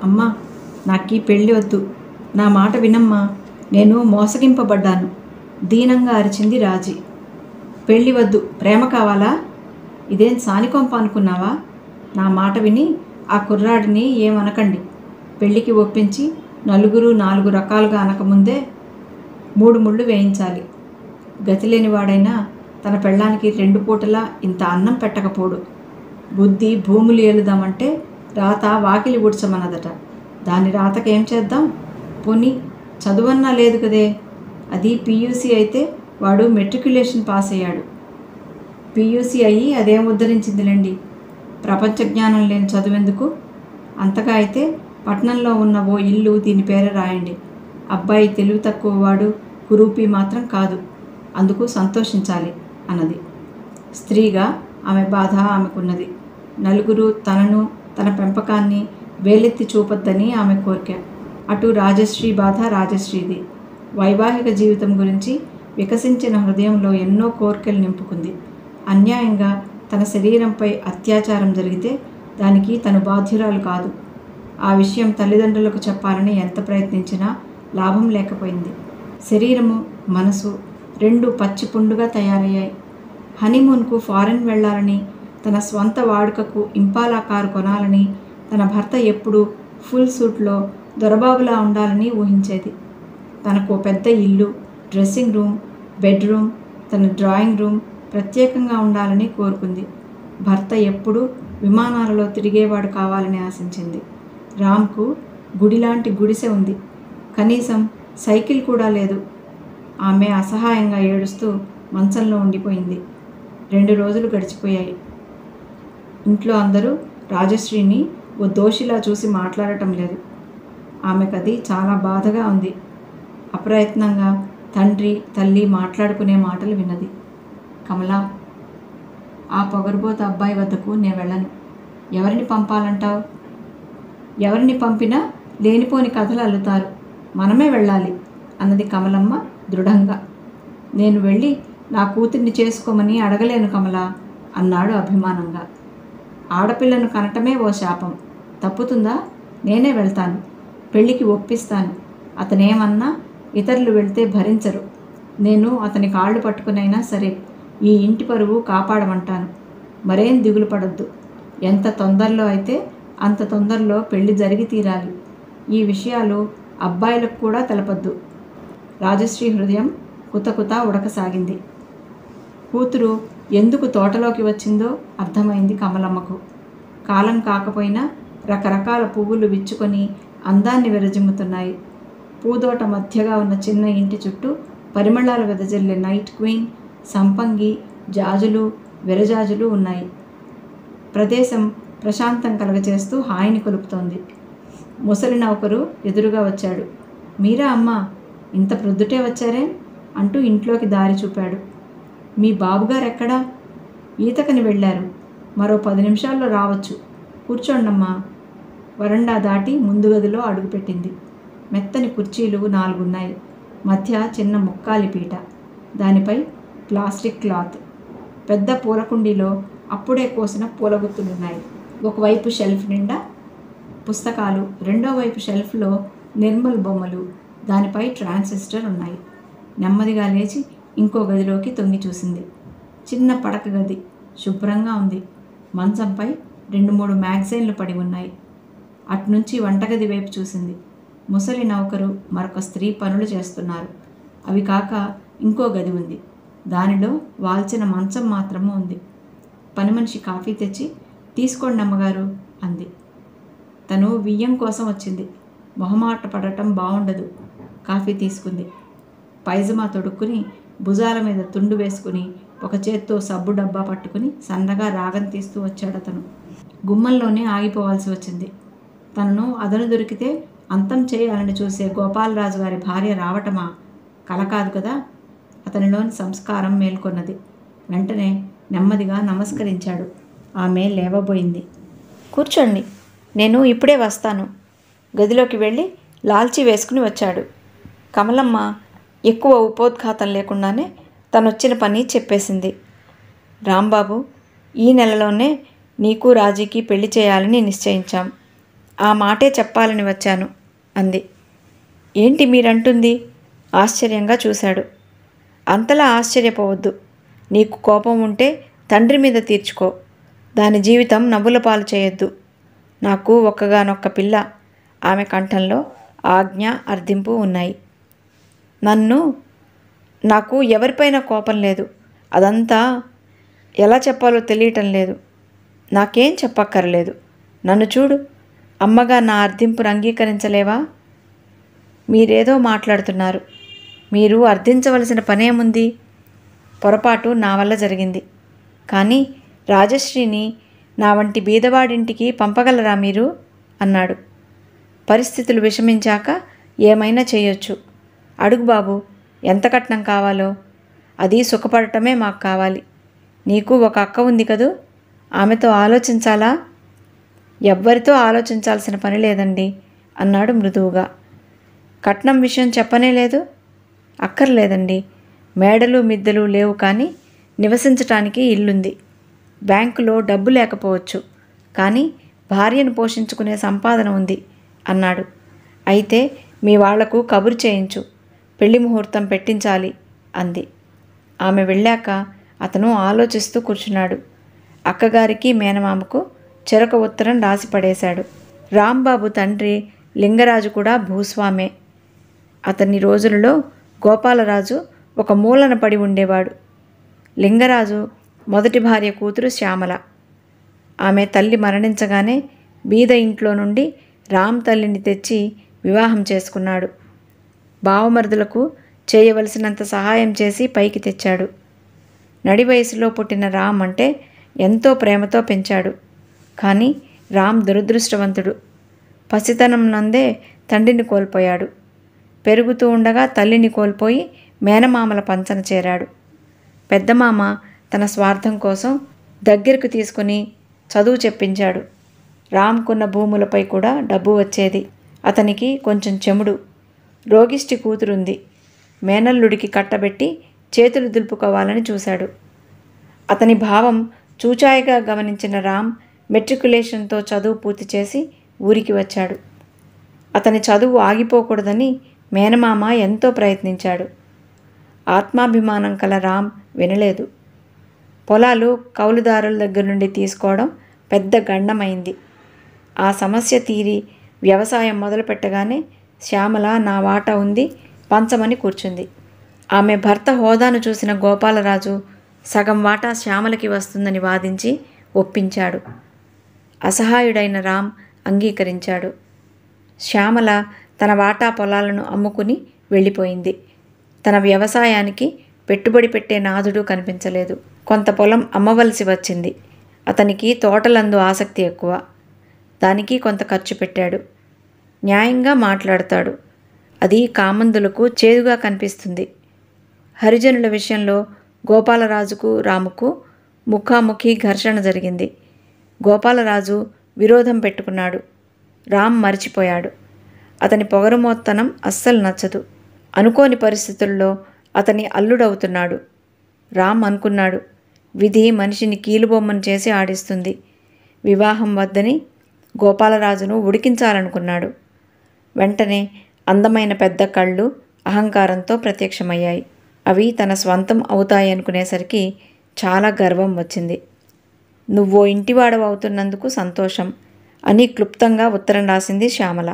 అమ్మా నాకీ పెళ్ళి వద్దు నా మాట వినమ్మా నేను మోసగింపబడ్డాను దీనంగా అరిచింది రాజీ పెళ్ళి వద్దు ప్రేమ కావాలా ఇదేం సానికొంప అనుకున్నావా నా మాట విని ఆ కుర్రాడిని ఏమనకండి పెళ్ళికి ఒప్పించి నలుగురు నాలుగు రకాలుగా అనకముందే మూడు ముళ్ళు వేయించాలి గతి లేనివాడైనా తన పెళ్ళానికి రెండు పూటలా ఇంత అన్నం పెట్టకపోడు బుద్ధి భూములు ఏలుదామంటే రాత వాకిలి ఊడ్చమన్నదట దాని రాతకేం చేద్దాం పోనీ చదువన్నా లేదు కదే అది పీయూసీ అయితే వాడు మెట్రికులేషన్ పాస్ అయ్యాడు పీయూసీ అయ్యి అదేం ఉద్ధరించిందిలేండి ప్రపంచ జ్ఞానం లేని చదువెందుకు అంతగా అయితే పట్నంలో ఉన్న ఓ ఇల్లు దీని పేర రాయండి అబ్బాయి తెలివి తక్కువ వాడు కురూపి మాత్రం కాదు అందుకు సంతోషించాలి అన్నది స్త్రీగా ఆమె బాధ ఆమెకున్నది నలుగురు తనను తన పెంపకాన్ని వేలెత్తి చూపొద్దని ఆమె కోరిక అటు రాజశ్రీ బాధ రాజశ్రీది వైవాహిక జీవితం గురించి వికసించిన హృదయంలో ఎన్నో కోరికలు నింపుకుంది అన్యాయంగా తన శరీరంపై అత్యాచారం జరిగితే దానికి తను బాధ్యురాలు కాదు ఆ విషయం తల్లిదండ్రులకు చెప్పాలని ఎంత ప్రయత్నించినా లాభం లేకపోయింది శరీరము మనసు రెండు పచ్చి పుండుగా తయారయ్యాయి హనీమూన్కు ఫారెన్ వెళ్ళాలని తన స్వంత వాడుకకు ఇంపాలా కారు కొనాలని తన భర్త ఎప్పుడు ఫుల్ సూట్లో దొరబాబులా ఉండాలని ఊహించేది తనకు ఓ పెద్ద ఇల్లు డ్రెస్సింగ్ రూమ్ బెడ్రూమ్ తన డ్రాయింగ్ రూమ్ ప్రత్యేకంగా ఉండాలని కోరుకుంది భర్త ఎప్పుడూ విమానాలలో తిరిగేవాడు కావాలని ఆశించింది రామ్కు గుడిలాంటి గుడిసె ఉంది కనీసం సైకిల్ కూడా లేదు ఆమె అసహాయంగా ఏడుస్తూ మంచంలో ఉండిపోయింది రెండు రోజులు గడిచిపోయాయి ఇంట్లో అందరూ రాజశ్రీని ఓ దోషిలా చూసి మాట్లాడటం లేదు ఆమెకది చాలా బాధగా ఉంది అప్రయత్నంగా తండ్రి తల్లి మాట్లాడుకునే మాటలు విన్నది కమలా ఆ పొగరుబోత అబ్బాయి వద్దకు నేను వెళ్ళను ఎవరిని పంపాలంటావు ఎవరిని పంపినా లేనిపోని కథలు అల్లుతారు మనమే వెళ్ళాలి అన్నది కమలమ్మ దృఢంగా నేను వెళ్ళి నా కూతుర్ని చేసుకోమని అడగలేను కమల అన్నాడు అభిమానంగా ఆడపిల్లను కనటమే ఓ శాపం తప్పుతుందా నేనే వెళ్తాను పెళ్ళికి ఒప్పిస్తాను అతనేమన్నా ఇతరులు వెళ్తే భరించరు నేను అతని కాళ్ళు పట్టుకునైనా సరే ఈ ఇంటి పరువు కాపాడమంటాను మరేం దిగులు పడొద్దు ఎంత తొందరలో అయితే అంత తొందరలో పెళ్లి జరిగి తీరాలి ఈ విషయాలు అబ్బాయిలకు కూడా తెలపద్దు రాజశ్రీ హృదయం కుతకుత ఉడకసాగింది కూతురు ఎందుకు తోటలోకి వచ్చిందో అర్థమైంది కమలమ్మకు కాలం కాకపోయినా రకరకాల పువ్వులు విచ్చుకొని అందాన్ని విరజిమ్ముతున్నాయి పూదోట మధ్యగా ఉన్న చిన్న ఇంటి చుట్టూ పరిమళాలు వెదజల్లే నైట్ క్వీన్ సంపంగి జాజులు విరజాజులు ఉన్నాయి ప్రదేశం ప్రశాంతం కలగచేస్తూ హాయిని కొలుపుతోంది ముసలి నౌకరు ఎదురుగా వచ్చాడు మీరా అమ్మా ఇంత ప్రొద్దుటే వచ్చారే అంటూ ఇంట్లోకి దారి చూపాడు మీ బాబుగారు ఎక్కడా ఈతకని వెళ్ళారు మరో పది నిమిషాల్లో రావచ్చు కూర్చోండమ్మా వరండా దాటి ముందు గదిలో అడుగుపెట్టింది మెత్తని కుర్చీలు నాలుగున్నాయి మధ్య చిన్న ముక్కాలి పీట దానిపై ప్లాస్టిక్ క్లాత్ పెద్ద పూలకుండీలో అప్పుడే కోసిన పూలగుత్తులున్నాయి ఒకవైపు షెల్ఫ్ నిండా పుస్తకాలు రెండో వైపు షెల్ఫ్లో నిర్మల్ బొమ్మలు దానిపై ట్రాన్సిస్టర్ ఉన్నాయి నెమ్మదిగా లేచి ఇంకో గదిలోకి తొంగి చూసింది చిన్న పడక గది శుభ్రంగా ఉంది మంచంపై రెండు మూడు మ్యాగజైన్లు పడి ఉన్నాయి అట్నుంచి వంటగది వైపు చూసింది ముసలి నౌకరు మరొక స్త్రీ పనులు చేస్తున్నారు అవి కాక ఇంకో గది ఉంది దానిలో వాల్చిన మంచం మాత్రము ఉంది పని మనిషి కాఫీ తెచ్చి తీసుకోండి అమ్మగారు అంది తను బియ్యం కోసం వచ్చింది మొహమాట పడటం బాగుండదు కాఫీ తీసుకుంది పైజమా తొడుక్కుని భుజాల మీద తుండు వేసుకుని ఒక చేత్తో సబ్బు డబ్బా పట్టుకుని సన్నగా రాగం తీస్తూ వచ్చాడు అతను గుమ్మంలోనే ఆగిపోవాల్సి వచ్చింది తనను అదను దొరికితే అంతం చేయాలని చూసే గోపాలరాజు గారి భార్య రావటమా కల కాదు కదా అతనిలోని సంస్కారం మేల్కొన్నది వెంటనే నెమ్మదిగా నమస్కరించాడు ఆమె లేవబోయింది కూర్చోండి నేను ఇప్పుడే వస్తాను గదిలోకి వెళ్ళి లాల్చీ వేసుకుని వచ్చాడు కమలమ్మ ఎక్కువ ఉపోద్ఘాతం లేకుండానే తనొచ్చిన పని చెప్పేసింది రాంబాబు ఈ నెలలోనే నీకు రాజీకి పెళ్లి చేయాలని నిశ్చయించాం ఆ మాటే చెప్పాలని వచ్చాను అంది ఏంటి మీరంటుంది ఆశ్చర్యంగా చూశాడు అంతలా ఆశ్చర్యపోవద్దు నీకు కోపం ఉంటే తండ్రి మీద తీర్చుకో దాని జీవితం నవ్వుల పాలు చేయొద్దు నాకు ఒక్కగానొక్క పిల్ల ఆమె కంఠంలో ఆజ్ఞ అర్థింపు ఉన్నాయి నన్ను నాకు ఎవరిపైన కోపం లేదు అదంతా ఎలా చెప్పాలో తెలియటం లేదు నాకేం చెప్పక్కర్లేదు నన్ను చూడు అమ్మగా నా అర్థింపును అంగీకరించలేవా మీరేదో మాట్లాడుతున్నారు మీరు అర్థించవలసిన పనేముంది పొరపాటు నా వల్ల జరిగింది కానీ రాజశ్రీని నా వంటి బీదవాడింటికి పంపగలరా మీరు అన్నాడు పరిస్థితులు విషమించాక ఏమైనా చేయొచ్చు అడుగు బాబు ఎంత కట్నం కావాలో అది సుఖపడటమే మాకు కావాలి నీకు ఒక అక్క ఉంది కదూ ఆమెతో ఆలోచించాలా ఎవ్వరితో ఆలోచించాల్సిన పని లేదండి అన్నాడు మృదువుగా కట్నం విషయం చెప్పనే లేదు అక్కర్లేదండి మేడలు మిద్దెలు లేవు కానీ నివసించటానికి ఇల్లుంది బ్యాంకులో డబ్బు లేకపోవచ్చు కానీ భార్యను పోషించుకునే సంపాదన ఉంది అన్నాడు అయితే మీ వాళ్లకు కబురు చేయించు పెళ్లి ముహూర్తం పెట్టించాలి అంది ఆమె వెళ్ళాక అతను ఆలోచిస్తూ కూర్చున్నాడు అక్కగారికి మేనమామకు చెరొక ఉత్తరం రాసి పడేశాడు రాంబాబు తండ్రి లింగరాజు కూడా భూస్వామే అతని రోజులలో గోపాలరాజు ఒక మూలన పడి ఉండేవాడు లింగరాజు మొదటి భార్య కూతురు శ్యామల ఆమె తల్లి మరణించగానే బీద ఇంట్లో నుండి రామ్ తల్లిని తెచ్చి వివాహం చేసుకున్నాడు బావమరుదులకు చేయవలసినంత సహాయం చేసి పైకి తెచ్చాడు నడి వయసులో పుట్టిన రామ్ అంటే ఎంతో ప్రేమతో పెంచాడు కానీ రామ్ దురదృష్టవంతుడు పసితనం నందే తండ్రిని కోల్పోయాడు పెరుగుతూ ఉండగా తల్లిని కోల్పోయి మేనమామల పంచన చేరాడు పెద్దమామ తన స్వార్థం కోసం దగ్గరకు తీసుకుని చదువు చెప్పించాడు రామ్కున్న భూములపై కూడా డబ్బు వచ్చేది అతనికి కొంచెం చెముడు రోగిష్టి కూతురుంది మేనల్లుడికి కట్టబెట్టి చేతులు దులుపుకోవాలని చూశాడు అతని భావం చూచాయిగా గమనించిన రామ్ మెట్రికులేషన్తో చదువు పూర్తి చేసి ఊరికి వచ్చాడు అతని చదువు ఆగిపోకూడదని మేనమామ ఎంతో ప్రయత్నించాడు ఆత్మాభిమానం కల రామ్ వినలేదు పొలాలు కౌలుదారుల దగ్గర నుండి తీసుకోవడం పెద్ద గండమైంది ఆ సమస్య తీరి వ్యవసాయం మొదలుపెట్టగానే శ్యామల నా వాటా ఉంది పంచమని కూర్చుంది ఆమె భర్త హోదాను చూసిన గోపాలరాజు సగం వాటా శ్యామలకి వస్తుందని వాదించి ఒప్పించాడు అసహాయుడైన రామ్ అంగీకరించాడు శ్యామల తన వాటా పొలాలను అమ్ముకుని వెళ్ళిపోయింది తన వ్యవసాయానికి పెట్టుబడి పెట్టే నాదుడు కనిపించలేదు కొంత పొలం అమ్మవలసి వచ్చింది అతనికి తోటలందు ఆసక్తి ఎక్కువ దానికి కొంత ఖర్చు పెట్టాడు న్యాయంగా మాట్లాడతాడు అది కామందులకు చేదుగా కనిపిస్తుంది హరిజనుల విషయంలో గోపాలరాజుకు రాముకు ముఖాముఖి ఘర్షణ జరిగింది గోపాలరాజు విరోధం పెట్టుకున్నాడు రామ్ మరిచిపోయాడు అతని పొగరుమోత్తనం అస్సలు నచ్చదు అనుకోని పరిస్థితుల్లో అతని అల్లుడవుతున్నాడు రామ్ అనుకున్నాడు విధి మనిషిని కీలుబొమ్మను చేసి ఆడిస్తుంది వివాహం వద్దని గోపాలరాజును ఉడికించాలనుకున్నాడు వెంటనే అందమైన పెద్ద కళ్ళు అహంకారంతో ప్రత్యక్షమయ్యాయి అవి తన స్వంతం అవుతాయి అనుకునేసరికి చాలా గర్వం వచ్చింది నువ్వో ఇంటివాడవవుతున్నందుకు సంతోషం అని క్లుప్తంగా ఉత్తరం రాసింది శ్యామల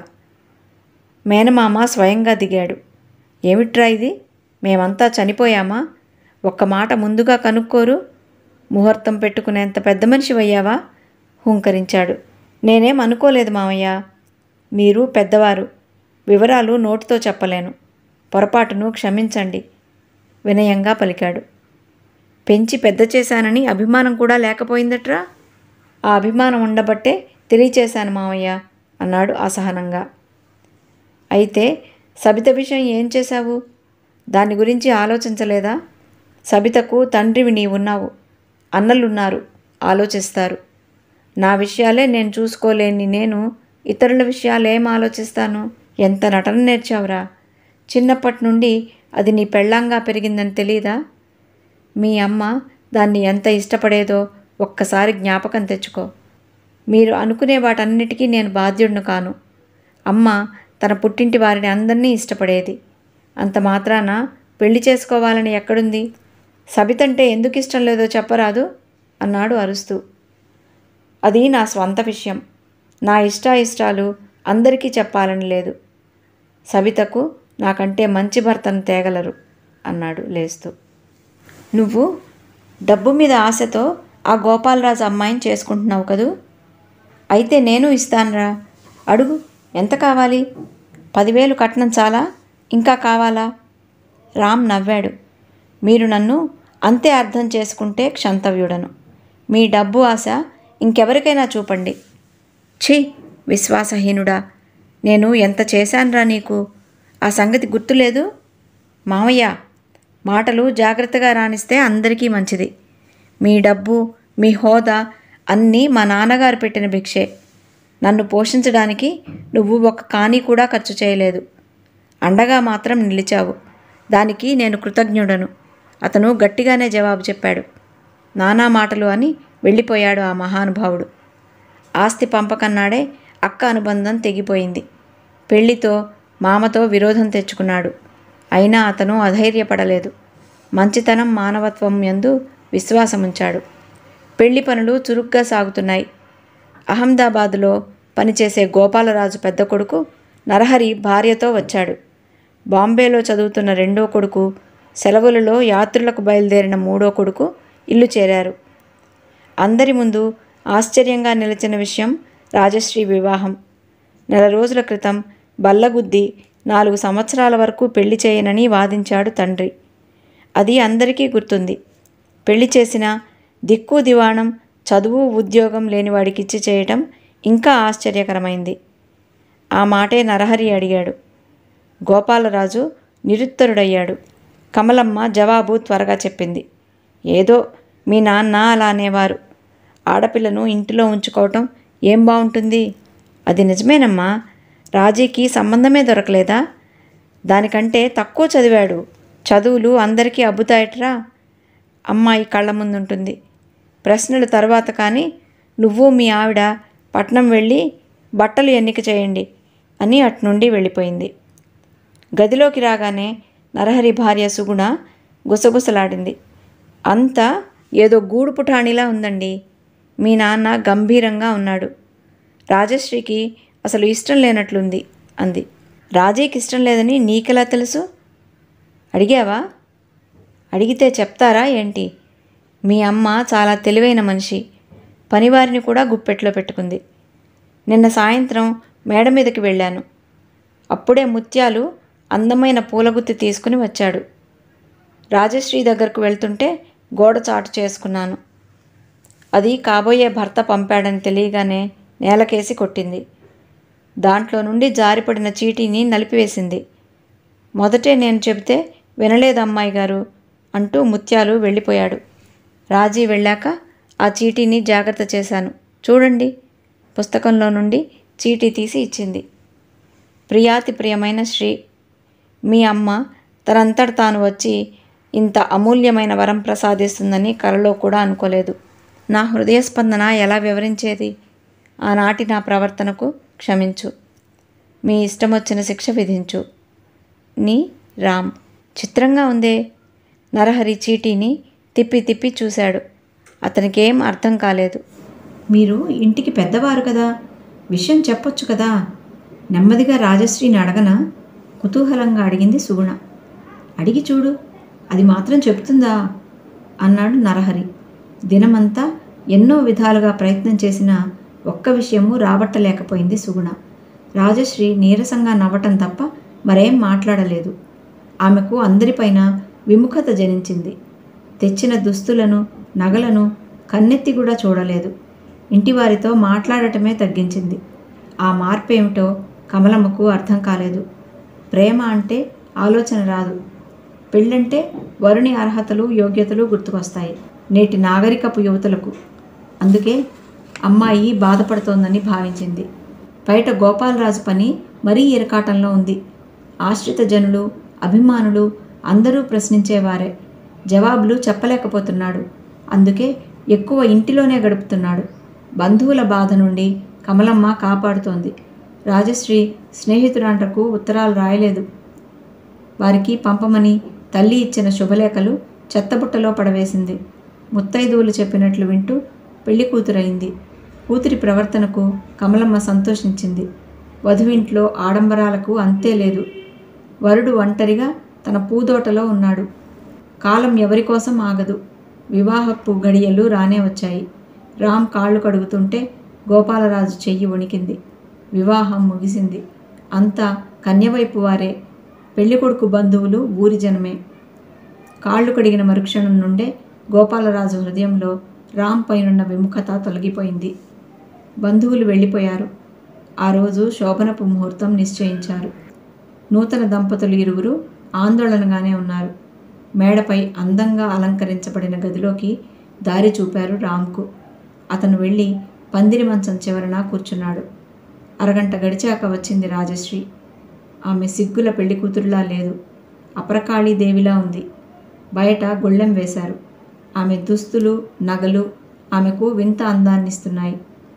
మేనమామ స్వయంగా దిగాడు ఏమిట్రా ఇది మేమంతా చనిపోయామా ఒక్క మాట ముందుగా కనుక్కోరు ముహూర్తం పెట్టుకునేంత పెద్ద మనిషి అయ్యావా హుంకరించాడు నేనేం అనుకోలేదు మామయ్య మీరు పెద్దవారు వివరాలు నోటితో చెప్పలేను పొరపాటును క్షమించండి వినయంగా పలికాడు పెంచి పెద్ద చేశానని అభిమానం కూడా లేకపోయిందట్రా ఆ అభిమానం ఉండబట్టే తెలియచేశాను మామయ్య అన్నాడు అసహనంగా అయితే సబిత విషయం ఏం చేశావు దాని గురించి ఆలోచించలేదా సబితకు తండ్రివి నీవున్నావు అన్నలున్నారు ఆలోచిస్తారు నా విషయాలే నేను చూసుకోలేని నేను ఇతరుల విషయాలేం ఆలోచిస్తాను ఎంత నటన నేర్చావురా చిన్నప్పటి నుండి అది నీ పెళ్ళంగా పెరిగిందని తెలీదా మీ అమ్మ దాన్ని ఎంత ఇష్టపడేదో ఒక్కసారి జ్ఞాపకం తెచ్చుకో మీరు అనుకునే వాటన్నిటికీ నేను బాధ్యుడిని కాను అమ్మ తన పుట్టింటి వారిని అందరినీ ఇష్టపడేది అంత మాత్రాన పెళ్లి చేసుకోవాలని ఎక్కడుంది సబితంటే ఎందుకు ఇష్టం లేదో చెప్పరాదు అన్నాడు అరుస్తూ అది నా స్వంత విషయం నా ఇష్టాయిష్టాలు అందరికీ చెప్పాలని లేదు సబితకు నాకంటే మంచి భర్తను తేగలరు అన్నాడు లేస్తూ నువ్వు డబ్బు మీద ఆశతో ఆ గోపాలరాజు అమ్మాయిని చేసుకుంటున్నావు కదూ అయితే నేను ఇస్తానురా అడుగు ఎంత కావాలి పదివేలు కట్నం చాలా ఇంకా కావాలా రామ్ నవ్వాడు మీరు నన్ను అంతే అర్థం చేసుకుంటే క్షంతవ్యుడను మీ డబ్బు ఆశ ఇంకెవరికైనా చూపండి ఛీ విశ్వాసహీనుడా నేను ఎంత చేశానురా నీకు ఆ సంగతి గుర్తులేదు మామయ్య మాటలు జాగ్రత్తగా రాణిస్తే అందరికీ మంచిది మీ డబ్బు మీ హోదా అన్నీ మా నాన్నగారు పెట్టిన భిక్షే నన్ను పోషించడానికి నువ్వు ఒక కాని కూడా ఖర్చు చేయలేదు అండగా మాత్రం నిలిచావు దానికి నేను కృతజ్ఞుడను అతను గట్టిగానే జవాబు చెప్పాడు నానా మాటలు అని వెళ్ళిపోయాడు ఆ మహానుభావుడు ఆస్తి పంపకన్నాడే అక్క అనుబంధం తెగిపోయింది పెళ్లితో మామతో విరోధం తెచ్చుకున్నాడు అయినా అతను అధైర్యపడలేదు మంచితనం మానవత్వం యందు విశ్వాసముంచాడు పెళ్లి పనులు చురుగ్గా సాగుతున్నాయి అహ్మదాబాదులో పనిచేసే గోపాలరాజు పెద్ద కొడుకు నరహరి భార్యతో వచ్చాడు బాంబేలో చదువుతున్న రెండో కొడుకు సెలవులలో యాత్రులకు బయలుదేరిన మూడో కొడుకు ఇల్లు చేరారు అందరి ముందు ఆశ్చర్యంగా నిలిచిన విషయం రాజశ్రీ వివాహం నెల రోజుల క్రితం బల్లగుద్ది నాలుగు సంవత్సరాల వరకు పెళ్లి చేయనని వాదించాడు తండ్రి అది అందరికీ గుర్తుంది పెళ్లి చేసిన దిక్కు దివాణం చదువు ఉద్యోగం లేనివాడికిచ్చి చేయటం ఇంకా ఆశ్చర్యకరమైంది ఆ మాటే నరహరి అడిగాడు గోపాలరాజు నిరుత్తరుడయ్యాడు కమలమ్మ జవాబు త్వరగా చెప్పింది ఏదో మీ నాన్న అలా అనేవారు ఆడపిల్లను ఇంటిలో ఉంచుకోవటం ఏం బాగుంటుంది అది నిజమేనమ్మా రాజీకి సంబంధమే దొరకలేదా దానికంటే తక్కువ చదివాడు చదువులు అందరికీ అబ్బుతాయట్రా అమ్మాయి కళ్ళ ముందుంటుంది ప్రశ్నలు తర్వాత కానీ నువ్వు మీ ఆవిడ పట్నం వెళ్ళి బట్టలు ఎన్నిక చేయండి అని అట్నుండి వెళ్ళిపోయింది గదిలోకి రాగానే నరహరి భార్య సుగుణ గుసగుసలాడింది అంతా ఏదో గూడు పుటాణిలా ఉందండి మీ నాన్న గంభీరంగా ఉన్నాడు రాజశ్రీకి అసలు ఇష్టం లేనట్లుంది అంది రాజీకి ఇష్టం లేదని నీకెలా తెలుసు అడిగావా అడిగితే చెప్తారా ఏంటి మీ అమ్మ చాలా తెలివైన మనిషి పనివారిని కూడా గుప్పెట్లో పెట్టుకుంది నిన్న సాయంత్రం మేడ మీదకి వెళ్ళాను అప్పుడే ముత్యాలు అందమైన పూలగుత్తి తీసుకుని వచ్చాడు రాజశ్రీ దగ్గరకు వెళ్తుంటే గోడ చాటు చేసుకున్నాను అది కాబోయే భర్త పంపాడని తెలియగానే నేలకేసి కొట్టింది దాంట్లో నుండి జారిపడిన చీటీని నలిపివేసింది మొదటే నేను చెబితే వినలేదు అమ్మాయి గారు అంటూ ముత్యాలు వెళ్ళిపోయాడు రాజీ వెళ్ళాక ఆ చీటీని జాగ్రత్త చేశాను చూడండి పుస్తకంలో నుండి చీటీ తీసి ఇచ్చింది ప్రియాతి ప్రియమైన శ్రీ మీ అమ్మ తనంతట తాను వచ్చి ఇంత అమూల్యమైన వరం ప్రసాదిస్తుందని కలలో కూడా అనుకోలేదు నా హృదయ స్పందన ఎలా వివరించేది ఆనాటి నా ప్రవర్తనకు క్షమించు మీ ఇష్టం వచ్చిన శిక్ష విధించు నీ రామ్ చిత్రంగా ఉందే నరహరి చీటీని తిప్పి తిప్పి చూశాడు అతనికేం అర్థం కాలేదు మీరు ఇంటికి పెద్దవారు కదా విషయం చెప్పొచ్చు కదా నెమ్మదిగా రాజశ్రీని అడగనా కుతూహలంగా అడిగింది సుగుణ అడిగి చూడు అది మాత్రం చెప్తుందా అన్నాడు నరహరి దినమంతా ఎన్నో విధాలుగా ప్రయత్నం చేసినా ఒక్క విషయము రాబట్టలేకపోయింది సుగుణ రాజశ్రీ నీరసంగా నవ్వటం తప్ప మరేం మాట్లాడలేదు ఆమెకు అందరిపైన విముఖత జనించింది తెచ్చిన దుస్తులను నగలను కన్నెత్తి కూడా చూడలేదు ఇంటివారితో మాట్లాడటమే తగ్గించింది ఆ మార్పు ఏమిటో కమలమ్మకు అర్థం కాలేదు ప్రేమ అంటే ఆలోచన రాదు పెళ్ళంటే వరుని అర్హతలు యోగ్యతలు గుర్తుకొస్తాయి నేటి నాగరికపు యువతులకు అందుకే అమ్మాయి బాధపడుతోందని భావించింది బయట గోపాలరాజు పని మరీ ఇరకాటంలో ఉంది ఆశ్రిత జనులు అభిమానులు అందరూ ప్రశ్నించేవారే జవాబులు చెప్పలేకపోతున్నాడు అందుకే ఎక్కువ ఇంటిలోనే గడుపుతున్నాడు బంధువుల బాధ నుండి కమలమ్మ కాపాడుతోంది రాజశ్రీ స్నేహితురాండ్రకు ఉత్తరాలు రాయలేదు వారికి పంపమని తల్లి ఇచ్చిన శుభలేఖలు చెత్తబుట్టలో పడవేసింది ముత్తైదువులు చెప్పినట్లు వింటూ పెళ్లి కూతురైంది కూతురి ప్రవర్తనకు కమలమ్మ సంతోషించింది వధువింట్లో ఆడంబరాలకు అంతే లేదు వరుడు ఒంటరిగా తన పూదోటలో ఉన్నాడు కాలం ఎవరి కోసం ఆగదు వివాహపు గడియలు రానే వచ్చాయి రామ్ కాళ్ళు కడుగుతుంటే గోపాలరాజు చెయ్యి వణికింది వివాహం ముగిసింది అంతా కన్యవైపు వారే పెళ్ళికొడుకు బంధువులు ఊరి జనమే కాళ్ళు కడిగిన మరుక్షణం నుండే గోపాలరాజు హృదయంలో రామ్ పైనున్న విముఖత తొలగిపోయింది బంధువులు వెళ్ళిపోయారు ఆ రోజు శోభనపు ముహూర్తం నిశ్చయించారు నూతన దంపతులు ఇరువురు ఆందోళనగానే ఉన్నారు మేడపై అందంగా అలంకరించబడిన గదిలోకి దారి చూపారు రామ్కు అతను వెళ్ళి పందిరి మంచం చివరన కూర్చున్నాడు అరగంట గడిచాక వచ్చింది రాజశ్రీ ఆమె సిగ్గుల పెళ్లి కూతురులా లేదు అపరకాళీ దేవిలా ఉంది బయట గొళ్ళెం వేశారు ఆమె దుస్తులు నగలు ఆమెకు వింత అందాన్నిస్తున్నాయి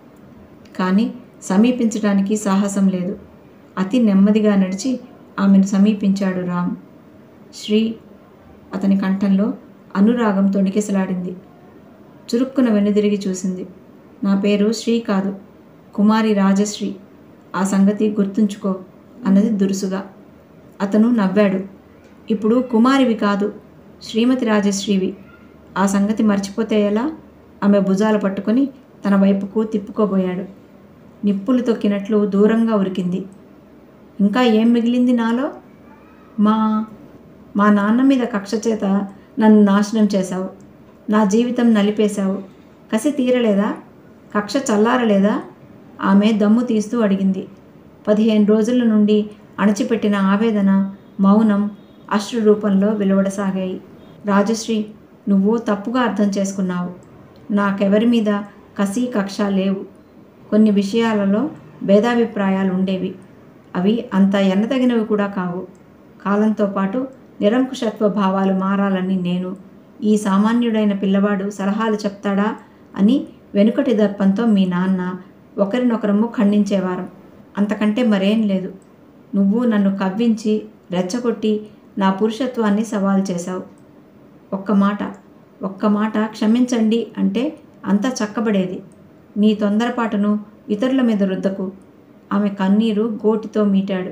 కానీ సమీపించడానికి సాహసం లేదు అతి నెమ్మదిగా నడిచి ఆమెను సమీపించాడు రామ్ శ్రీ అతని కంఠంలో అనురాగం తొణికిసలాడింది చురుక్కున వెనుదిరిగి చూసింది నా పేరు శ్రీ కాదు కుమారి రాజశ్రీ ఆ సంగతి గుర్తుంచుకో అన్నది దురుసుగా అతను నవ్వాడు ఇప్పుడు కుమారివి కాదు శ్రీమతి రాజశ్రీవి ఆ సంగతి మర్చిపోతే ఎలా ఆమె భుజాలు పట్టుకొని తన వైపుకు తిప్పుకోబోయాడు నిప్పులు తొక్కినట్లు దూరంగా ఉరికింది ఇంకా ఏం మిగిలింది నాలో మా మా నాన్న మీద కక్ష చేత నన్ను నాశనం చేశావు నా జీవితం నలిపేశావు కసి తీరలేదా కక్ష చల్లారలేదా ఆమె దమ్ము తీస్తూ అడిగింది పదిహేను రోజుల నుండి అణచిపెట్టిన ఆవేదన మౌనం అశ్రు రూపంలో వెలువడసాగాయి రాజశ్రీ నువ్వు తప్పుగా అర్థం చేసుకున్నావు నాకెవరి మీద కసి కక్ష లేవు కొన్ని విషయాలలో భేదాభిప్రాయాలు ఉండేవి అవి అంత ఎన్నతగినవి కూడా కావు కాలంతో పాటు నిరంకుశత్వ భావాలు మారాలని నేను ఈ సామాన్యుడైన పిల్లవాడు సలహాలు చెప్తాడా అని వెనుకటి దర్పంతో మీ నాన్న ఒకరినొకరము ఖండించేవారం అంతకంటే మరేం లేదు నువ్వు నన్ను కవ్వించి రెచ్చగొట్టి నా పురుషత్వాన్ని సవాల్ చేశావు ఒక్క మాట ఒక్క మాట క్షమించండి అంటే అంతా చక్కబడేది నీ తొందరపాటును ఇతరుల మీద రుద్దకు ఆమె కన్నీరు గోటితో మీటాడు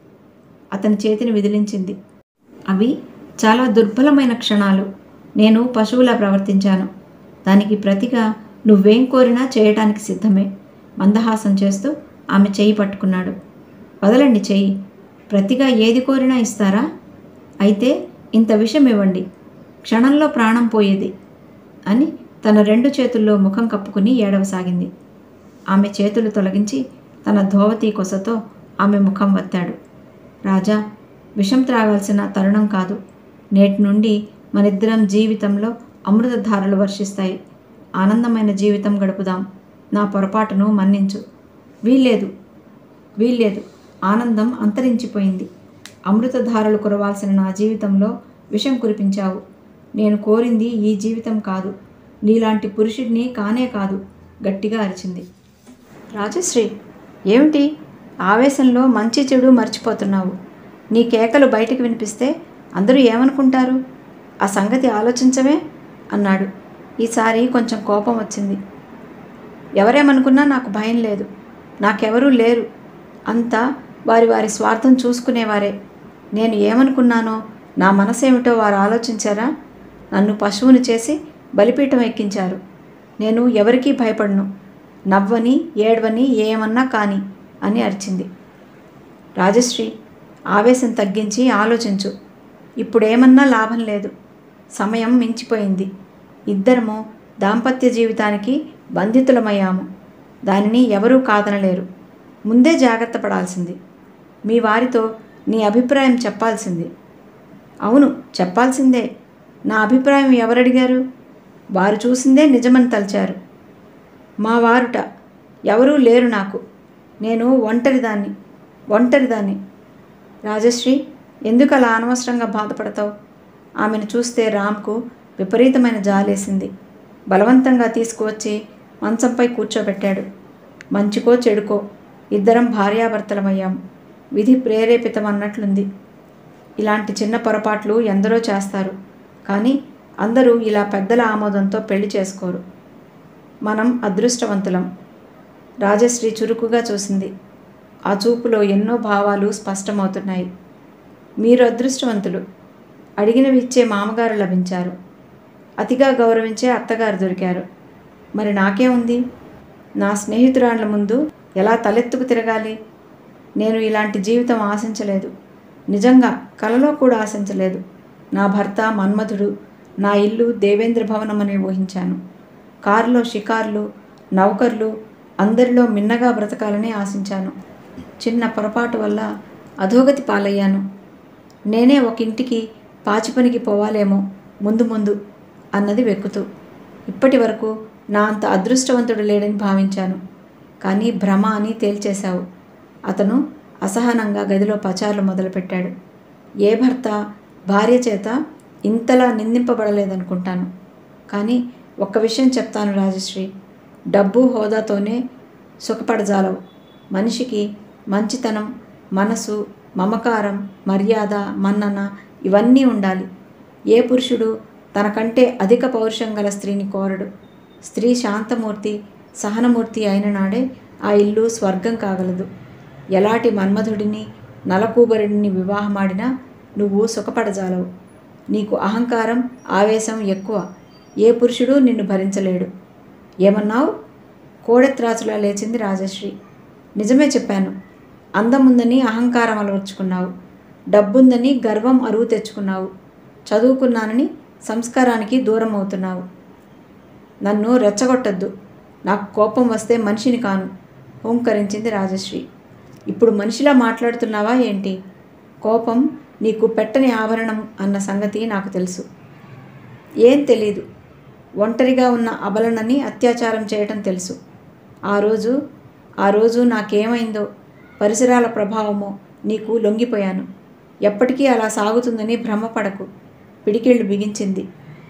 అతని చేతిని విదిలించింది అవి చాలా దుర్బలమైన క్షణాలు నేను పశువులా ప్రవర్తించాను దానికి ప్రతిగా నువ్వేం కోరినా చేయటానికి సిద్ధమే మందహాసం చేస్తూ ఆమె చేయి పట్టుకున్నాడు వదలండి చెయ్యి ప్రతిగా ఏది కోరినా ఇస్తారా అయితే ఇంత విషం ఇవ్వండి క్షణంలో ప్రాణం పోయేది అని తన రెండు చేతుల్లో ముఖం కప్పుకుని ఏడవసాగింది ఆమె చేతులు తొలగించి తన ధోవతి కొసతో ఆమె ముఖం వత్తాడు రాజా విషం త్రాగాల్సిన తరుణం కాదు నేటి నుండి మనిద్దరం జీవితంలో అమృతధారలు వర్షిస్తాయి ఆనందమైన జీవితం గడుపుదాం నా పొరపాటును మన్నించు వీల్లేదు వీల్లేదు ఆనందం అంతరించిపోయింది అమృతధారలు కురవాల్సిన నా జీవితంలో విషం కురిపించావు నేను కోరింది ఈ జీవితం కాదు నీలాంటి పురుషుడిని కానే కాదు గట్టిగా అరిచింది రాజశ్రీ ఏమిటి ఆవేశంలో మంచి చెడు మర్చిపోతున్నావు నీ కేకలు బయటకు వినిపిస్తే అందరూ ఏమనుకుంటారు ఆ సంగతి ఆలోచించవే అన్నాడు ఈసారి కొంచెం కోపం వచ్చింది ఎవరేమనుకున్నా నాకు భయం లేదు నాకెవరూ లేరు అంతా వారి వారి స్వార్థం చూసుకునేవారే నేను ఏమనుకున్నానో నా మనసేమిటో వారు ఆలోచించారా నన్ను పశువుని చేసి బలిపీఠం ఎక్కించారు నేను ఎవరికీ భయపడను నవ్వని ఏడవని ఏమన్నా కాని అని అరిచింది రాజశ్రీ ఆవేశం తగ్గించి ఆలోచించు ఇప్పుడేమన్నా లాభం లేదు సమయం మించిపోయింది ఇద్దరము దాంపత్య జీవితానికి బంధితులమయ్యాము దానిని ఎవరూ కాదనలేరు ముందే జాగ్రత్త పడాల్సింది మీ వారితో నీ అభిప్రాయం చెప్పాల్సింది అవును చెప్పాల్సిందే నా అభిప్రాయం ఎవరడిగారు వారు చూసిందే నిజమని తలిచారు మా వారుట ఎవరూ లేరు నాకు నేను ఒంటరిదాన్ని ఒంటరిదాన్ని రాజశ్రీ ఎందుకు అలా అనవసరంగా బాధపడతావు ఆమెను చూస్తే రామ్కు విపరీతమైన జాలేసింది బలవంతంగా తీసుకువచ్చి మంచంపై కూర్చోబెట్టాడు మంచికో చెడుకో ఇద్దరం భార్యాభర్తలమయ్యాం విధి ప్రేరేపితం అన్నట్లుంది ఇలాంటి చిన్న పొరపాట్లు ఎందరో చేస్తారు కానీ అందరూ ఇలా పెద్దల ఆమోదంతో పెళ్లి చేసుకోరు మనం అదృష్టవంతులం రాజశ్రీ చురుకుగా చూసింది ఆ చూపులో ఎన్నో భావాలు స్పష్టమవుతున్నాయి మీరు అదృష్టవంతులు అడిగినవి ఇచ్చే మామగారు లభించారు అతిగా గౌరవించే అత్తగారు దొరికారు మరి నాకే ఉంది నా స్నేహితురాళ్ల ముందు ఎలా తలెత్తుకు తిరగాలి నేను ఇలాంటి జీవితం ఆశించలేదు నిజంగా కలలో కూడా ఆశించలేదు నా భర్త మన్మధుడు నా ఇల్లు దేవేంద్ర భవనం అని ఊహించాను కారులో షికార్లు నౌకర్లు అందరిలో మిన్నగా బ్రతకాలని ఆశించాను చిన్న పొరపాటు వల్ల అధోగతి పాలయ్యాను నేనే ఒక ఇంటికి పాచిపనికి పోవాలేమో ముందు ముందు అన్నది వెక్కుతూ ఇప్పటి వరకు నా అంత అదృష్టవంతుడు లేడని భావించాను కానీ భ్రమ అని తేల్చేశావు అతను అసహనంగా గదిలో పచారులు మొదలుపెట్టాడు ఏ భర్త భార్య చేత ఇంతలా నిందింపబడలేదనుకుంటాను కానీ ఒక్క విషయం చెప్తాను రాజశ్రీ డబ్బు హోదాతోనే సుఖపడజాలవు మనిషికి మంచితనం మనసు మమకారం మర్యాద మన్నన ఇవన్నీ ఉండాలి ఏ పురుషుడు తనకంటే అధిక పౌరుషం గల స్త్రీని కోరడు స్త్రీ శాంతమూర్తి సహనమూర్తి అయిన నాడే ఆ ఇల్లు స్వర్గం కాగలదు ఎలాంటి మన్మధుడిని నలకూబరుడిని వివాహమాడినా నువ్వు సుఖపడజాలవు నీకు అహంకారం ఆవేశం ఎక్కువ ఏ పురుషుడు నిన్ను భరించలేడు ఏమన్నావు కోడెత్రాచులా లేచింది రాజశ్రీ నిజమే చెప్పాను అందముందని అహంకారం అలవర్చుకున్నావు డబ్బుందని గర్వం అరువు తెచ్చుకున్నావు చదువుకున్నానని సంస్కారానికి దూరం అవుతున్నావు నన్ను రెచ్చగొట్టద్దు నాకు కోపం వస్తే మనిషిని కాను హోంకరించింది రాజశ్రీ ఇప్పుడు మనిషిలా మాట్లాడుతున్నావా ఏంటి కోపం నీకు పెట్టని ఆభరణం అన్న సంగతి నాకు తెలుసు ఏం తెలీదు ఒంటరిగా ఉన్న అబలనని అత్యాచారం చేయటం తెలుసు ఆ రోజు ఆ రోజు నాకేమైందో పరిసరాల ప్రభావమో నీకు లొంగిపోయాను ఎప్పటికీ అలా సాగుతుందని భ్రమపడకు పిడికిళ్ళు బిగించింది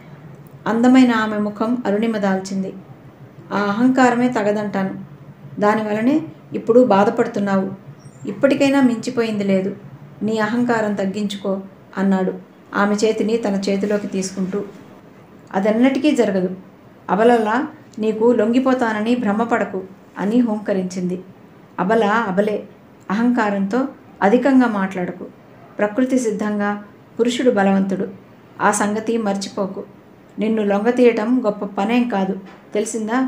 అందమైన ఆమె ముఖం అరుణిమ దాల్చింది ఆ అహంకారమే తగదంటాను దానివలనే ఇప్పుడు బాధపడుతున్నావు ఇప్పటికైనా మించిపోయింది లేదు నీ అహంకారం తగ్గించుకో అన్నాడు ఆమె చేతిని తన చేతిలోకి తీసుకుంటూ అదెన్నటికీ జరగదు అబలలా నీకు లొంగిపోతానని భ్రమపడకు అని హోంకరించింది అబల అబలే అహంకారంతో అధికంగా మాట్లాడకు ప్రకృతి సిద్ధంగా పురుషుడు బలవంతుడు ఆ సంగతి మర్చిపోకు నిన్ను లొంగతీయటం గొప్ప పనేం కాదు తెలిసిందా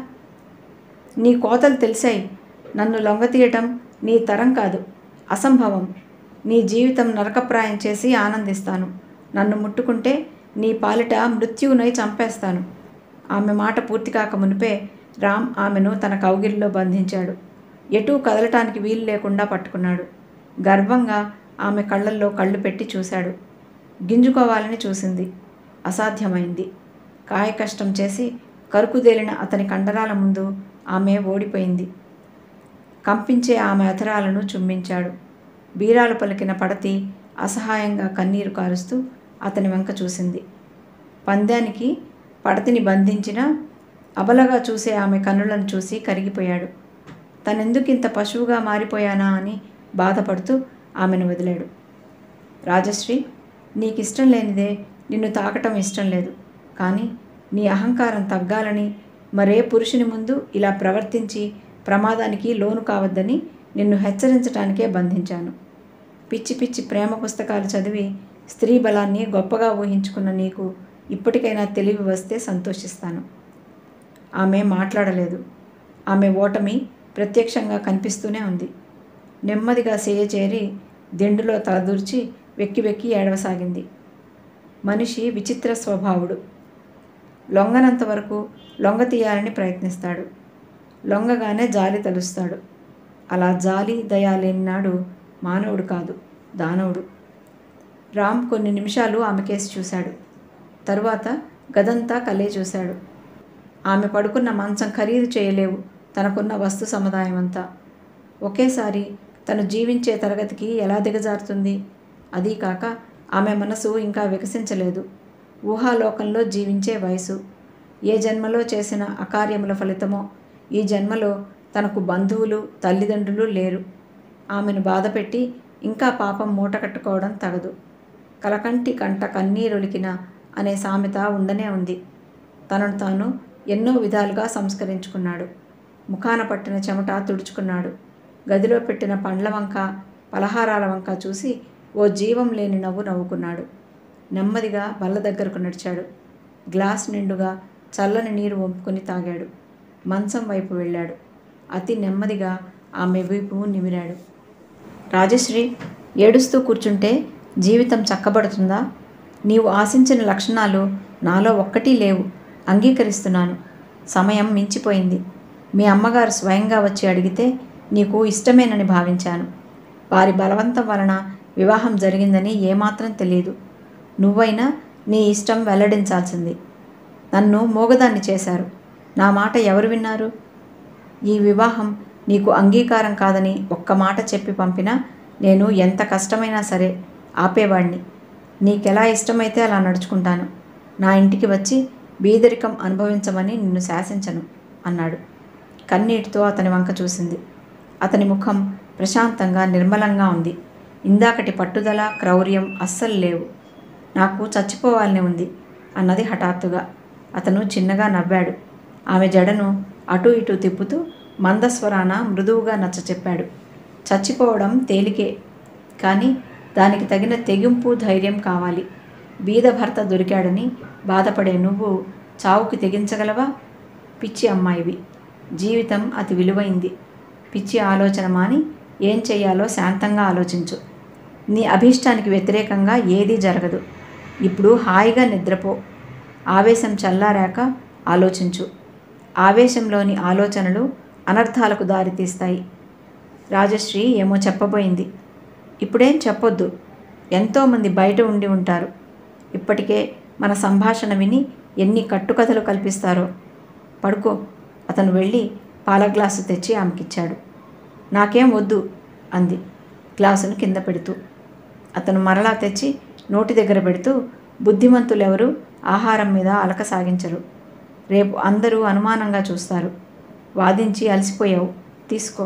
నీ కోతలు తెలిసాయి నన్ను లొంగతీయటం నీ తరం కాదు అసంభవం నీ జీవితం నరకప్రాయం చేసి ఆనందిస్తాను నన్ను ముట్టుకుంటే నీ పాలిట మృత్యువునై చంపేస్తాను ఆమె మాట పూర్తి కాక మునిపే రామ్ ఆమెను తన కౌగిలిలో బంధించాడు ఎటూ కదలటానికి వీలు లేకుండా పట్టుకున్నాడు గర్వంగా ఆమె కళ్ళల్లో కళ్ళు పెట్టి చూశాడు గింజుకోవాలని చూసింది అసాధ్యమైంది కాయ కష్టం చేసి కరుకుదేలిన అతని కండరాల ముందు ఆమె ఓడిపోయింది కంపించే ఆమె అధరాలను చుమ్మించాడు బీరాలు పలికిన పడతి అసహాయంగా కన్నీరు కారుస్తూ అతని వెంక చూసింది పందానికి పడతిని బంధించిన అబలగా చూసే ఆమె కన్నులను చూసి కరిగిపోయాడు తనెందుకింత పశువుగా మారిపోయానా అని బాధపడుతూ ఆమెను వదిలాడు రాజశ్రీ నీకిష్టం లేనిదే నిన్ను తాకటం ఇష్టం లేదు కానీ నీ అహంకారం తగ్గాలని మరే పురుషుని ముందు ఇలా ప్రవర్తించి ప్రమాదానికి లోను కావద్దని నిన్ను హెచ్చరించటానికే బంధించాను పిచ్చి పిచ్చి ప్రేమ పుస్తకాలు చదివి స్త్రీ బలాన్ని గొప్పగా ఊహించుకున్న నీకు ఇప్పటికైనా తెలివి వస్తే సంతోషిస్తాను ఆమె మాట్లాడలేదు ఆమె ఓటమి ప్రత్యక్షంగా కనిపిస్తూనే ఉంది నెమ్మదిగా సేయ చేరి దిండులో తలదూర్చి వెక్కి వెక్కి ఏడవసాగింది మనిషి విచిత్ర స్వభావుడు లొంగనంత వరకు లొంగ తీయాలని ప్రయత్నిస్తాడు లొంగగానే జాలి తలుస్తాడు అలా జాలి దయ లేని నాడు మానవుడు కాదు దానవుడు రామ్ కొన్ని నిమిషాలు ఆమె కేసి చూశాడు తరువాత గదంతా కలే చూశాడు ఆమె పడుకున్న మంచం ఖరీదు చేయలేవు తనకున్న వస్తు సముదాయం అంతా ఒకేసారి తను జీవించే తరగతికి ఎలా దిగజారుతుంది అదీ కాక ఆమె మనసు ఇంకా వికసించలేదు ఊహాలోకంలో జీవించే వయసు ఏ జన్మలో చేసిన అకార్యముల ఫలితమో ఈ జన్మలో తనకు బంధువులు తల్లిదండ్రులు లేరు ఆమెను బాధపెట్టి ఇంకా పాపం మూట కట్టుకోవడం తగదు కలకంటి కంట కన్నీరొలికిన అనే సామెత ఉండనే ఉంది తనను తాను ఎన్నో విధాలుగా సంస్కరించుకున్నాడు ముఖాన పట్టిన చెమట తుడుచుకున్నాడు గదిలో పెట్టిన పండ్ల వంక పలహారాల వంక చూసి ఓ జీవం లేని నవ్వు నవ్వుకున్నాడు నెమ్మదిగా బల్ల దగ్గరకు నడిచాడు గ్లాస్ నిండుగా చల్లని నీరు వంపుకొని తాగాడు మంచం వైపు వెళ్ళాడు అతి నెమ్మదిగా ఆమె వీపు నిమిరాడు రాజశ్రీ ఏడుస్తూ కూర్చుంటే జీవితం చక్కబడుతుందా నీవు ఆశించిన లక్షణాలు నాలో ఒక్కటీ లేవు అంగీకరిస్తున్నాను సమయం మించిపోయింది మీ అమ్మగారు స్వయంగా వచ్చి అడిగితే నీకు ఇష్టమేనని భావించాను వారి బలవంతం వలన వివాహం జరిగిందని ఏమాత్రం తెలియదు నువ్వైనా నీ ఇష్టం వెల్లడించాల్సింది నన్ను మోగదాన్ని చేశారు నా మాట ఎవరు విన్నారు ఈ వివాహం నీకు అంగీకారం కాదని ఒక్క మాట చెప్పి పంపినా నేను ఎంత కష్టమైనా సరే ఆపేవాణ్ణి నీకెలా ఇష్టమైతే అలా నడుచుకుంటాను నా ఇంటికి వచ్చి బీదరికం అనుభవించమని నిన్ను శాసించను అన్నాడు కన్నీటితో అతని వంక చూసింది అతని ముఖం ప్రశాంతంగా నిర్మలంగా ఉంది ఇందాకటి పట్టుదల క్రౌర్యం అస్సలు లేవు నాకు చచ్చిపోవాలని ఉంది అన్నది హఠాత్తుగా అతను చిన్నగా నవ్వాడు ఆమె జడను అటు ఇటు తిప్పుతూ మందస్వరాన మృదువుగా నచ్చ చెప్పాడు చచ్చిపోవడం తేలికే కానీ దానికి తగిన తెగింపు ధైర్యం కావాలి బీద భర్త దొరికాడని బాధపడే నువ్వు చావుకి తెగించగలవా పిచ్చి అమ్మాయివి జీవితం అతి విలువైంది పిచ్చి ఆలోచన మాని ఏం చెయ్యాలో శాంతంగా ఆలోచించు నీ అభీష్టానికి వ్యతిరేకంగా ఏదీ జరగదు ఇప్పుడు హాయిగా నిద్రపో ఆవేశం చల్లారాక ఆలోచించు ఆవేశంలోని ఆలోచనలు అనర్థాలకు దారితీస్తాయి రాజశ్రీ ఏమో చెప్పబోయింది ఇప్పుడేం చెప్పొద్దు ఎంతోమంది బయట ఉండి ఉంటారు ఇప్పటికే మన సంభాషణ విని ఎన్ని కట్టుకథలు కల్పిస్తారో పడుకో అతను వెళ్ళి పాల గ్లాసు తెచ్చి ఆమెకిచ్చాడు నాకేం వద్దు అంది గ్లాసును కింద పెడుతూ అతను మరలా తెచ్చి నోటి దగ్గర పెడుతూ బుద్ధిమంతులెవరు ఆహారం మీద అలక సాగించరు రేపు అందరూ అనుమానంగా చూస్తారు వాదించి అలసిపోయావు తీసుకో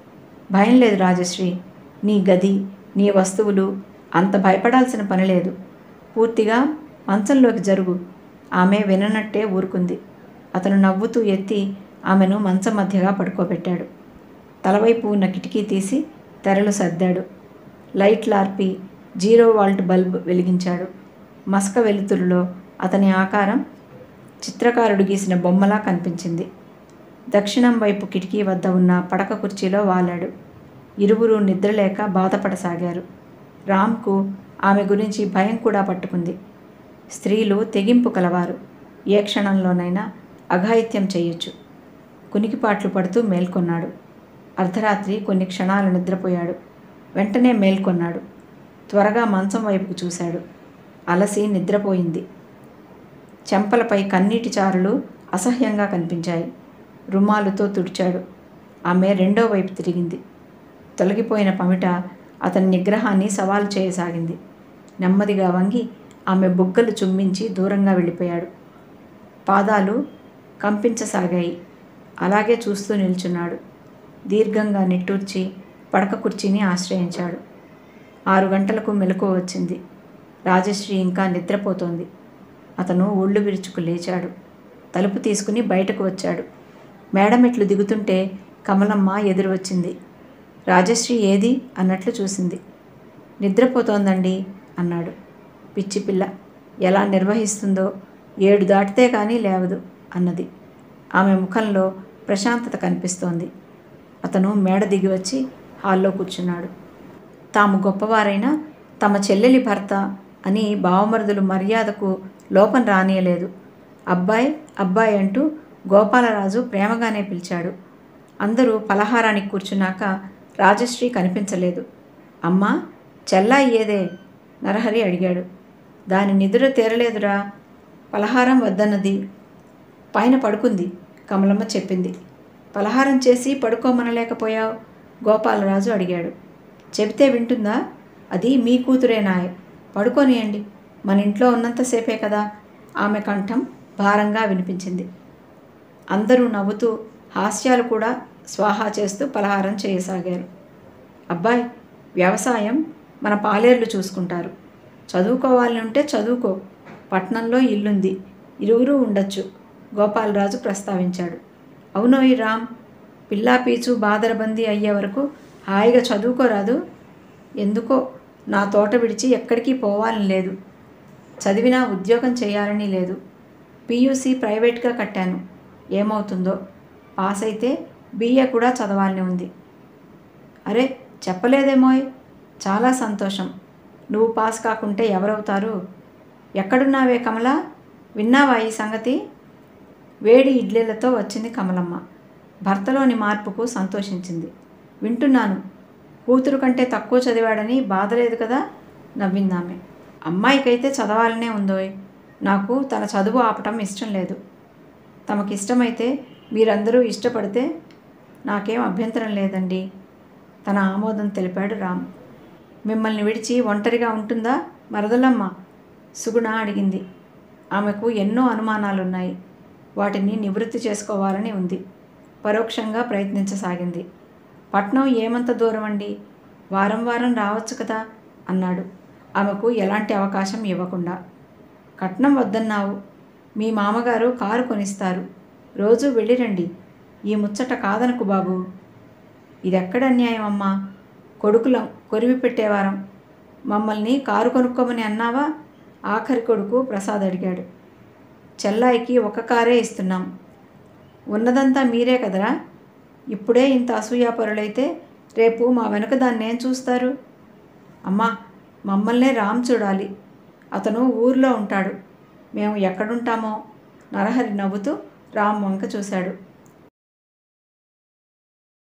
భయం లేదు రాజశ్రీ నీ గది నీ వస్తువులు అంత భయపడాల్సిన పని లేదు పూర్తిగా మంచంలోకి జరుగు ఆమె విననట్టే ఊరుకుంది అతను నవ్వుతూ ఎత్తి ఆమెను మంచం మధ్యగా పడుకోబెట్టాడు తలవైపు ఉన్న కిటికీ తీసి తెరలు సర్దాడు లైట్లార్పి జీరో వాల్ట్ బల్బ్ వెలిగించాడు మసక వెలుతురులో అతని ఆకారం చిత్రకారుడు గీసిన బొమ్మలా కనిపించింది దక్షిణం వైపు కిటికీ వద్ద ఉన్న పడక కుర్చీలో వాలాడు ఇరువురు నిద్రలేక బాధపడసాగారు రామ్కు ఆమె గురించి భయం కూడా పట్టుకుంది స్త్రీలు తెగింపు కలవారు ఏ క్షణంలోనైనా అఘాయిత్యం చేయొచ్చు కునికిపాట్లు పడుతూ మేల్కొన్నాడు అర్ధరాత్రి కొన్ని క్షణాలు నిద్రపోయాడు వెంటనే మేల్కొన్నాడు త్వరగా మంచం వైపుకు చూశాడు అలసి నిద్రపోయింది చెంపలపై కన్నీటి చారులు అసహ్యంగా కనిపించాయి రుమాలుతో తుడిచాడు ఆమె రెండో వైపు తిరిగింది తొలగిపోయిన పమిట అతని నిగ్రహాన్ని సవాలు చేయసాగింది నెమ్మదిగా వంగి ఆమె బుగ్గలు చుమ్మించి దూరంగా వెళ్ళిపోయాడు పాదాలు కంపించసాగాయి అలాగే చూస్తూ నిల్చున్నాడు దీర్ఘంగా నిట్టూర్చి పడక కుర్చీని ఆశ్రయించాడు ఆరు గంటలకు మెలకు వచ్చింది రాజశ్రీ ఇంకా నిద్రపోతోంది అతను ఒళ్ళు విరుచుకు లేచాడు తలుపు తీసుకుని బయటకు వచ్చాడు మేడమెట్లు దిగుతుంటే కమలమ్మ ఎదురు వచ్చింది రాజశ్రీ ఏది అన్నట్లు చూసింది నిద్రపోతోందండి అన్నాడు పిచ్చి పిల్ల ఎలా నిర్వహిస్తుందో ఏడు దాటితే కానీ లేవదు అన్నది ఆమె ముఖంలో ప్రశాంతత కనిపిస్తోంది అతను మేడ దిగి వచ్చి హాల్లో కూర్చున్నాడు తాము గొప్పవారైనా తమ చెల్లెలి భర్త అని బావమరుదులు మర్యాదకు లోపం రానియలేదు అబ్బాయి అబ్బాయి అంటూ గోపాలరాజు ప్రేమగానే పిలిచాడు అందరూ పలహారానికి కూర్చున్నాక రాజశ్రీ కనిపించలేదు అమ్మా చెల్లా ఏదే నరహరి అడిగాడు దాని నిద్ర తీరలేదురా పలహారం వద్దన్నది పైన పడుకుంది కమలమ్మ చెప్పింది పలహారం చేసి పడుకోమనలేకపోయావు గోపాలరాజు అడిగాడు చెబితే వింటుందా అది మీ కూతురేనాయ్ పడుకోనియండి మన ఇంట్లో ఉన్నంతసేపే కదా ఆమె కంఠం భారంగా వినిపించింది అందరూ నవ్వుతూ హాస్యాలు కూడా స్వాహా చేస్తూ పలహారం చేయసాగారు అబ్బాయి వ్యవసాయం మన పాలేర్లు చూసుకుంటారు చదువుకోవాలని ఉంటే చదువుకో పట్నంలో ఇల్లుంది ఇరువురు ఉండొచ్చు గోపాలరాజు ప్రస్తావించాడు అవునోయ్ రామ్ పిల్లా పీచు బాదరబందీ అయ్యే వరకు హాయిగా చదువుకోరాదు ఎందుకో నా తోట విడిచి ఎక్కడికి పోవాలని లేదు చదివినా ఉద్యోగం చేయాలని లేదు పీయూసీ ప్రైవేట్గా కట్టాను ఏమవుతుందో పాస్ అయితే బీఏ కూడా చదవాలని ఉంది అరే చెప్పలేదేమోయ్ చాలా సంతోషం నువ్వు పాస్ కాకుంటే ఎవరవుతారు ఎక్కడున్నావే కమల విన్నావా ఈ సంగతి వేడి ఇడ్లీలతో వచ్చింది కమలమ్మ భర్తలోని మార్పుకు సంతోషించింది వింటున్నాను కూతురు కంటే తక్కువ చదివాడని బాధ లేదు కదా నవ్విందామె అమ్మాయికైతే చదవాలనే ఉందోయ్ నాకు తన చదువు ఆపటం ఇష్టం లేదు తమకిష్టమైతే మీరందరూ ఇష్టపడితే నాకేం అభ్యంతరం లేదండి తన ఆమోదం తెలిపాడు రామ్ మిమ్మల్ని విడిచి ఒంటరిగా ఉంటుందా మరదలమ్మ సుగుణ అడిగింది ఆమెకు ఎన్నో అనుమానాలున్నాయి వాటిని నివృత్తి చేసుకోవాలని ఉంది పరోక్షంగా ప్రయత్నించసాగింది పట్నం ఏమంత దూరం అండి వారం వారం రావచ్చు కదా అన్నాడు ఆమెకు ఎలాంటి అవకాశం ఇవ్వకుండా కట్నం వద్దన్నావు మీ మామగారు కారు కొనిస్తారు రోజు వెళ్ళిరండి ఈ ముచ్చట కాదనకు బాబు ఇదెక్కడ అన్యాయం అమ్మా కొడుకులం కొరివి పెట్టేవారం మమ్మల్ని కారు కొనుక్కోమని అన్నావా ఆఖరి కొడుకు ప్రసాద్ అడిగాడు చెల్లాయికి ఒక కారే ఇస్తున్నాం ఉన్నదంతా మీరే కదరా ఇప్పుడే ఇంత అసూయాపరులైతే రేపు మా వెనుక దాన్ని ఏం చూస్తారు అమ్మా మమ్మల్నే రామ్ చూడాలి అతను ఊర్లో ఉంటాడు మేము ఎక్కడుంటామో నరహరి నవ్వుతూ రామ్ వంక చూశాడు